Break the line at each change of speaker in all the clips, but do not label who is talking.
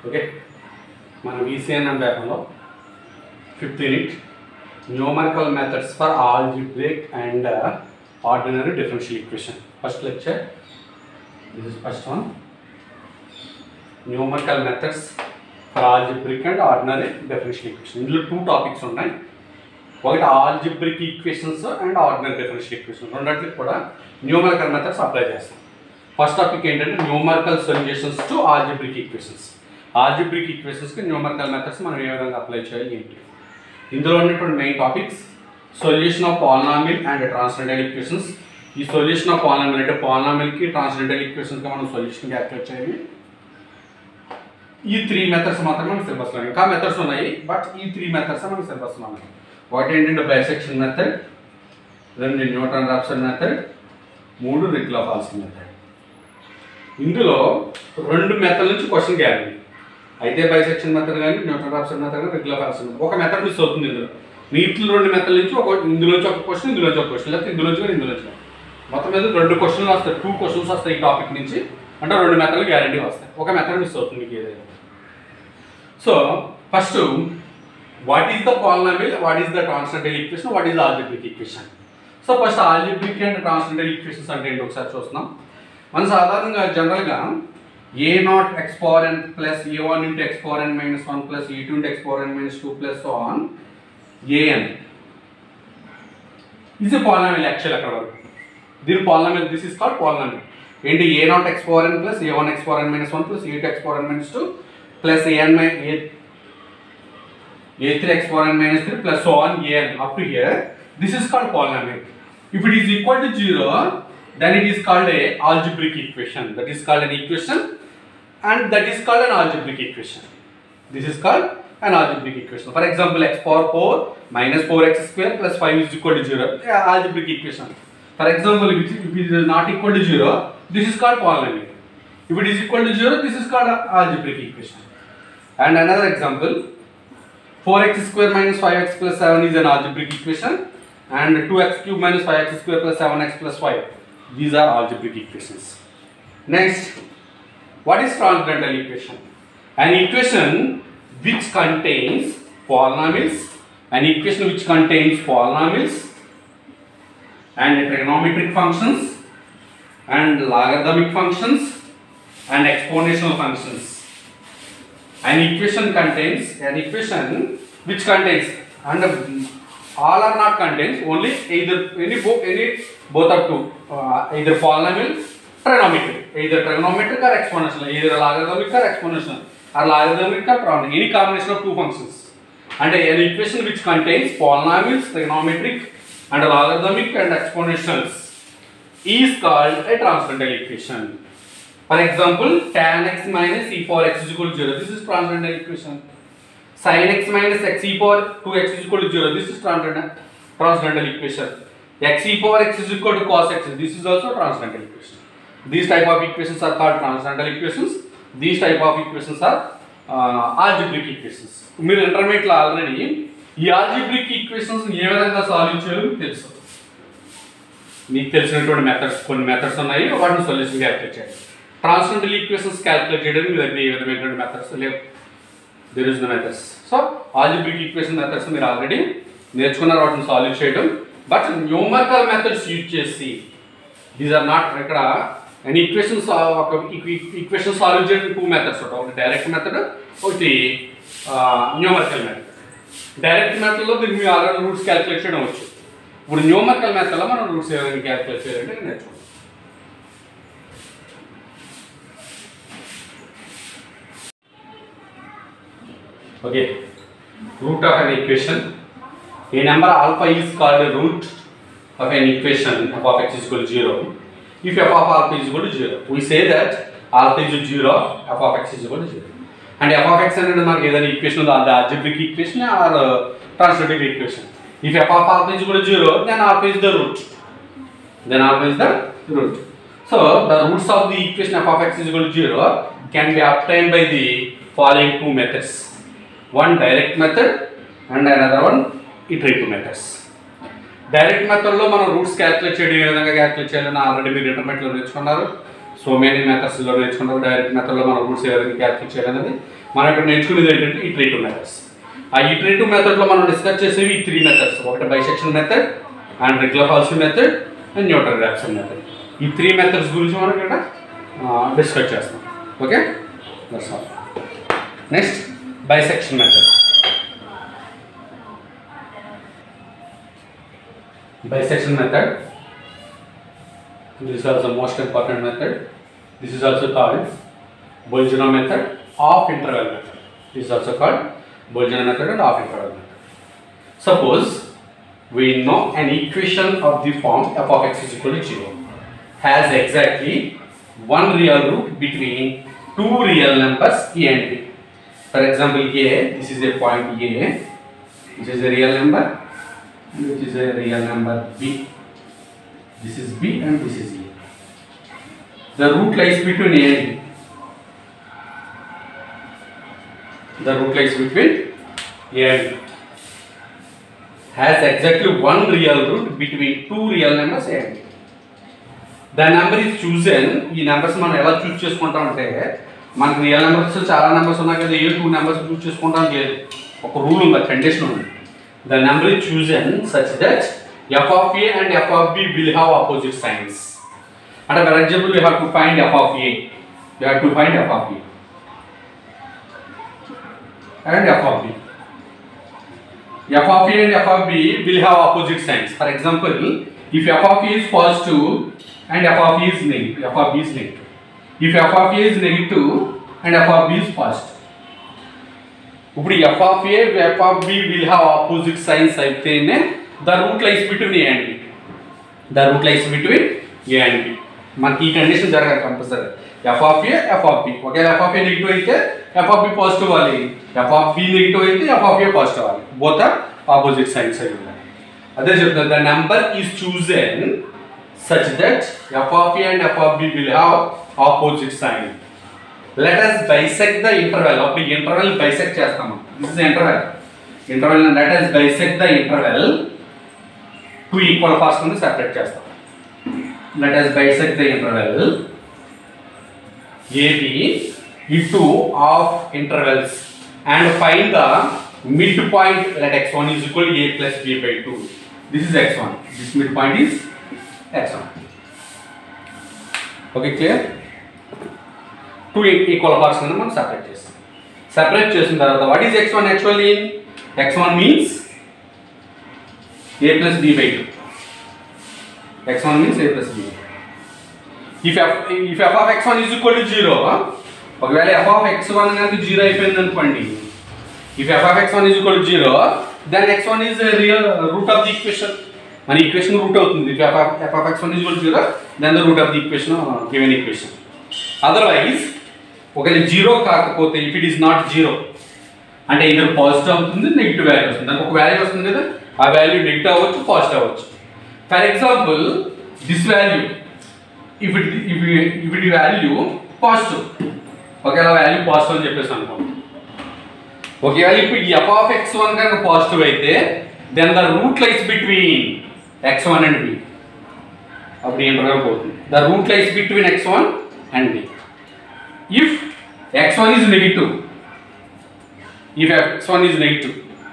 Okay మన VCNM పేపర్లో fifth unit numerical methods for algebraic and ordinary differential equation first lecture this is first one numerical methods for algebraic and ordinary differential equation ఇందులో two topics ఉన్నాయి ఒకటి algebraic equations and ordinary differential equation రెండింటికి కూడా numerical methods apply చేస్తాం first topic ఏంటంటే numerical solutions to algebraic equations ఆల్జిబ్రిక్ ఈక్వేషన్స్కి numerical methods మనం ఏ విధంగా అప్లై చేయాలి ఏంటి ఇందులో ఉన్నటువంటి main topics solution of polynomial and transcendental equations ఈ సొల్యూషన్ ఆఫ్ పాలనామిల్ అంటే పాలనామిల్కి ట్రాన్స్జెండల్ ఈక్వేషన్స్కి మనం సొల్యూషన్ క్యాల్కులేట్ చేయాలి ఈ త్రీ మెథడ్స్ మాత్రమే మనకి సిలబస్లో ఉన్నాయి. ఇంకా మెథడ్స్ ఉన్నాయి బట్ ఈ త్రీ మెథడ్స్ మనకి సిలబస్లో ఉన్నాయి ఒకటి ఏంటంటే బైసెక్షన్ మెథడ్ రెండు న్యూటన్ రాప్సన్ మెథడ్ మూడు రిగ్లా ఫాల్స్ మెథడ్ ఇందులో రెండు మెథడ్ నుంచి క్వశ్చన్ గ్యారంటీ అయితే బైసెక్షన్ మెథడ్ కానీ న్యూటన్ రాప్సన్ మెథడ్ కానీ రిగ్లా ఫాల్స్ మెథడ్ ఒక మెథడ్ మిస్ అవుతుంది ఇందులో వీటిలో రెండు మెథడ్ నుంచి ఒక ఇందులోంచి ఒక క్వశ్చన్ ఇందులోంచి ఒక క్వశ్చన్ లేకపోతే ఇందులోంచి కానీ ఇందులోంచి కానీ. మొత్తం మీద రెండు క్వశ్చన్లు వస్తాయి టూ క్వశ్చన్స్ వస్తాయి ఈ టాపిక్ నుంచి అంటే రెండు మెథడ్లు గ్యారంటీ వస్తాయి ఒక మెథడ్ మిస్ అవుతుంది మీకు ఏదైనా so first what is the polynomial what is the transcendental equation what is the algebraic equation so first algebraic and transcendental equations అంటే ఏంటి ఒకసారి చూస్తున్నాం మనం సాధారణంగా జనరల్గా a naught x power n plus a one into x power n minus one plus a two into x power n minus two plus on AN ఇది polynomial actual అక్కడ వరకు దీని polynomial this is called polynomial ఏంటి a naught x power n plus a one x power n minus one plus a two x power n minus two plus a n my a a3 x power n minus 3 plus so on an up to here this is called polynomial if it is equal to 0 then it is called a algebraic equation that is called an equation and that is called an algebraic equation this is called an algebraic equation for example x power 4 minus 4x square plus 5 is equal to 0 yeah, algebraic equation for example if it, if it is not equal to 0 this is called polynomial if it is equal to 0 this is called a algebraic equation and another example 4x square minus 5x plus 7 is an algebraic equation and 2x cube minus 5x square plus 7x plus 5 these are algebraic equations next what is transcendental equation an equation which contains polynomials an equation which contains polynomials and trigonometric functions and logarithmic functions and exponential functions an equation contains an equation which contains and um, all are not contains only either any both any both of two uh, either polynomial trigonometric either trigonometric or exponential either logarithmic or exponential or logarithmic or trigonometric any combination of two functions and an equation which contains polynomials trigonometric and logarithmic and exponentials is called a transcendental equation for example, tan x minus e power x is equal to 0. This is transcendental equation. Sin x minus x e power 2x is equal to 0. This is transcendental, transcendental equation. x e power x is equal to cos x. This is also transcendental equation. These type of equations are called transcendental equations. These type of equations are uh, algebraic equations. మీరు ఇంటర్మీడియట్లో already ఈ algebraic equations ఏ విధంగా solve చేయాలో మీకు తెలుసు మీకు తెలిసినటువంటి methods కొన్ని మెథడ్స్ ఉన్నాయి వాటిని సొల్యూషన్ క్యాల్కులేట్ చేయాలి ట్రాన్స్జెండల్ ఈక్వేషన్స్ క్యాల్కులేట్ చేయడానికి మీ దగ్గర ఏ విధమైనటువంటి మెథడ్స్ లేవు there is the methods so algebraic equation methods మీరు ఆల్రెడీ నేర్చుకున్నారు వాటిని సాల్వ్ చేయడం బట్ న్యూమరికల్ మెథడ్స్ యూజ్ చేసి దీస్ ఆర్ నాట్ ఇక్కడ అండ్ ఈక్వేషన్స్ ఒక ఈక్వేషన్ సాల్వ్ చేయడానికి టూ మెథడ్స్ ఉంటాయి ఒకటి డైరెక్ట్ మెథడ్ ఒకటి న్యూమరికల్ మెథడ్ డైరెక్ట్ మెథడ్లో దీన్ని మీరు ఆల్రెడీ రూట్స్ క్యాల్కులేట్ చేయడం వచ్చు ఇప్పుడు న్యూమరికల్ మెథడ్లో మనం రూట్స్ ఏ విధంగా క్యాల్కులేట్ చేయాలంటే నేర్చుకుంటాం Okay. Root of an equation. A number alpha is called a root of an equation f of x is equal to 0. If f of alpha is equal to 0, we say that alpha is 0, f of x is equal to 0. And f of x అనేది మనకి ఏదైనా equation ఉందో అది algebraic equation or uh, transcendental equation. If f of alpha is equal to 0, then alpha is the root. Then alpha is the root. So the roots of the equation f of x is equal to 0 can be obtained by the following two methods. one direct method and another one iterative methods direct మెథడ్లో మనం roots calculate చేయడం ఏ విధంగా calculate చేయాలని already మీరు ఇంటర్మీడియట్లో నేర్చుకున్నారు so many మెథడ్స్లో నేర్చుకుంటాం direct మెథడ్లో మన రూట్స్ ఎవరికి క్యాల్కులేట్ చేయాలనేది మనం ఇక్కడ నేర్చుకునేది ఏంటంటే ఇటరేటివ్ మెథడ్స్ ఆ ఇటరేటివ్ మెథడ్లో మనం డిస్కస్ చేసేవి ఈ త్రీ మెథడ్స్ ఒకటి bisection method and regular falsi method and Newton Raphson method ఈ త్రీ మెథడ్స్ గురించి మనం ఇక్కడ డిస్కస్ చేస్తాం okay that's all next bisection method bisection method this is also most important method this is also called Bolzano method of interval method this is also called Bolzano method and of interval method suppose we know an equation of the form f of x is equal to 0 has exactly one real root between two real numbers a and b for example a this is a point a which is a real number which is a real number b. This is b and this is a. The root lies between a and b. The root lies between a and b. Has exactly one real root between two real numbers a and b. The number is chosen ఈ numbers మనం ఎలా చూస్ చేసుకుంటాం అంటే మనకి real numbers చాలా numbers ఉన్నాయి కదా ఏ two numbers చూస్ చేసుకుంటాం లేదు ఒక రూల్ ఉంది కండిషన్ ఉంది the number is chosen such that f of a and f of b will have opposite signs. And for example, we have to find f of a. We have to find f of a and f of b. f of a and f of b will have opposite signs. For example, if f of a is positive and f of b is negative, f of b is negative. If f of a is negative and f of b is positive. ఇప్పుడు f of a f of b will have opposite signs అయితేనే the root lies between a and b the root lies between a and b మనకి ఈ condition జరగాలి compulsory f of a f of b ఒకవేళ f of a negative అయితే f of b positive అవ్వాలి f of b negative అయితే f of a positive అవ్వాలి both opposite signs అయి ఉన్నాయి అదే చెప్తాను the number is chosen such that f of a and f of b will have opposite sign let us bisect the interval అప్పుడు interval bisect చేస్తాము this is interval interval let us bisect the interval two equal parts కింద separate చేస్తాం let us bisect the interval AB into of intervals and find the midpoint let x1 is equal to a plus b by 2 this is x1 this midpoint is x1 okay clear two equal parts కింద మనం separate చేస్తాం separate చేసిన తర్వాత what is x one actually x one means a plus b by two x one means a plus b if f if f of x one is equal to zero ఒకవేళ f of x one అనేది zero అయిపోయింది అనుకోండి if f of x one is equal to zero then x one is real root of the equation మన equation root అవుతుంది if f of f of x one is equal to zero then the root of the equation given equation otherwise ఒకవేళ zero కాకపోతే if it is not zero అంటే ఇద్దరు positive అవుతుంది negative value వస్తుంది దానికి ఒక value వస్తుంది కదా ఆ వాల్యూ నెగిటివ్ అవ్వచ్చు పాజిటివ్ అవ్వచ్చు for example this value if it if if it value positive ఒకవేళ వాల్యూ పాజిటివ్ అని చెప్పేసి అనుకోండి ఒకవేళ ఇప్పుడు ఎఫ్ ఆఫ్ ఎక్స్ వన్ కనుక పాజిటివ్ అయితే then the root lies between x one and b అప్పుడు ఇంటర్వెల్ పోతుంది the root lies between x one and b. If x1 is negative, if x1 is negative,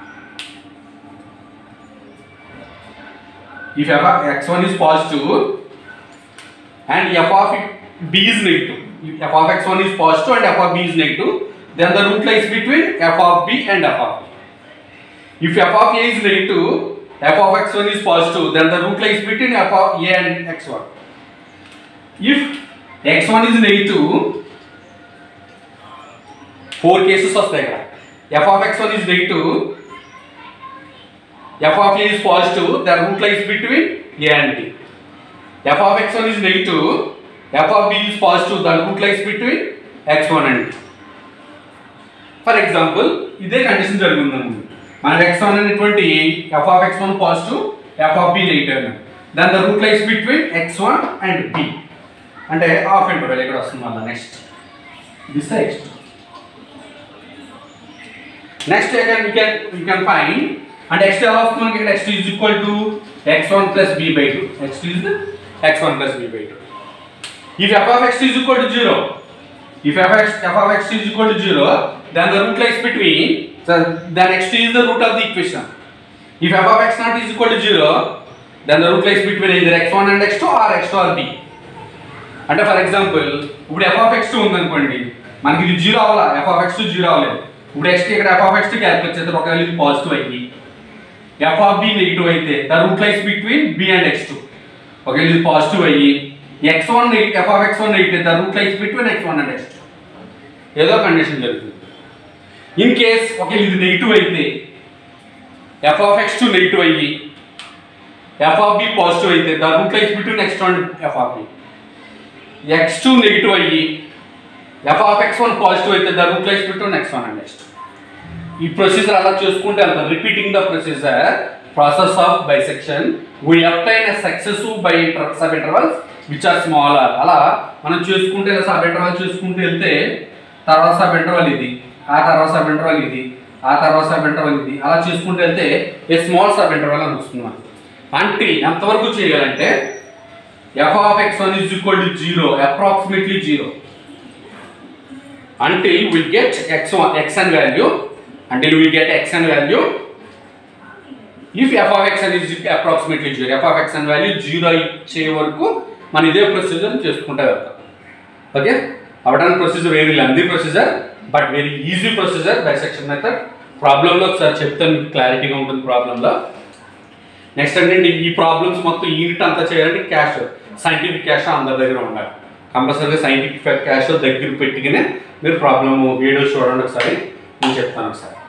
if f of x1 is positive and f of b is negative, if f of x1 is positive and f of b is negative, then the root lies between f of b and f of a. If f of a is negative, f of x1 is positive, then the root lies between f of a and x1. If x1 is negative four cases వస్తాయి ఇక్కడ f of x one is negative f of a is positive the root lies between a and b f of x one is negative f of b is positive the root lies between x one and for example ఇదే condition జరుగుతుంది మనకి x one అనేటువంటి f of x one positive f of b negative దాని the root lies between x one and B అంటే half interval ఇక్కడ వస్తుంది మళ్ళీ next this next next you can you can you can find అంటే x ఎలా వస్తుంది మనకి ఇక్కడ x is equal to x one plus b by two x is x one plus b by two If f of x is equal to 0, if f of x, f of x is equal to 0, then the root lies between, so then x2 is the root of the equation. If f of x naught is equal to 0, then the root lies between either x1 and x2 or x2 or b. అంటే for example ఇప్పుడు f of x two ఉందనుకోండి మనకి ఇది zero అవ్వాలా f of x two zero అవ్వలేదు ఇప్పుడు x ఇక్కడ f of x two calculate చేస్తే ఒకవేళ ఇది పాజిటివ్ అయ్యి ఎఫ్ ఆఫ్ బి నెగిటివ్ అయితే the root lies between b and x two ఒకవేళ ఇది పాజిటివ్ అయ్యి x one f of x one అయితే the root lies between x one and x two ఏదో కండిషన్ జరుగుతుంది ఇన్ కేస్ ఒకవేళ ఇది negative అయితే f of x two negative అయ్యి ఎఫ్ ఆఫ్ బి పాజిటివ్ అయితే the root lies between x one f of b x two negative అయ్యి f of x one positive అయితే the root lies between x one and x two ఈ procedure అలా చూసుకుంటే వెళ్తాం repeating the procedure process of bisection we obtain a successive by sub intervals which are smaller అలా మనం చూసుకుంటే sub interval చూసుకుంటూ వెళ్తే తర్వాత సబ్ ఇంటర్వల్ ఇది ఆ తర్వాత సబ్ ఇంటర్వల్ ఇది ఆ తర్వాత సబ్ ఇంటర్వల్ ఇది అలా చూసుకుంటూ వెళ్తే ఏ స్మాల్ సబ్ ఇంటర్వల్ అని వస్తుంది మనకి అంటే ఎంతవరకు చేయాలంటే f of x one is equal to zero approximately zero until we get x1 xn value until we get xn value if f of xn is approximately 0 f of xn value 0 ఇచ్చే వరకు మనం ఇదే procedure చేసుకుంటా వెళ్తాం okay అవడానికి procedure very lengthy procedure but very easy procedure bisection method ప్రాబ్లంలో ఒకసారి చెప్తాను మీకు క్లారిటీగా ఉంటుంది ప్రాబ్లంలో నెక్స్ట్ ఏంటంటే ఈ ప్రాబ్లమ్స్ మొత్తం యూనిట్ అంతా చేయాలంటే క్యాష్ సైంటిఫిక్ క్యాష్ అందరి దగ్గర ఉండాలి కంపల్సరీగా సైంటిఫిక్ క్యాష్ దగ్గర పెట్టుకునే మీరు ప్రాబ్లమ్ వీడియోస్ చూడండి ఒకసారి నేను చెప్తాను ఒకసారి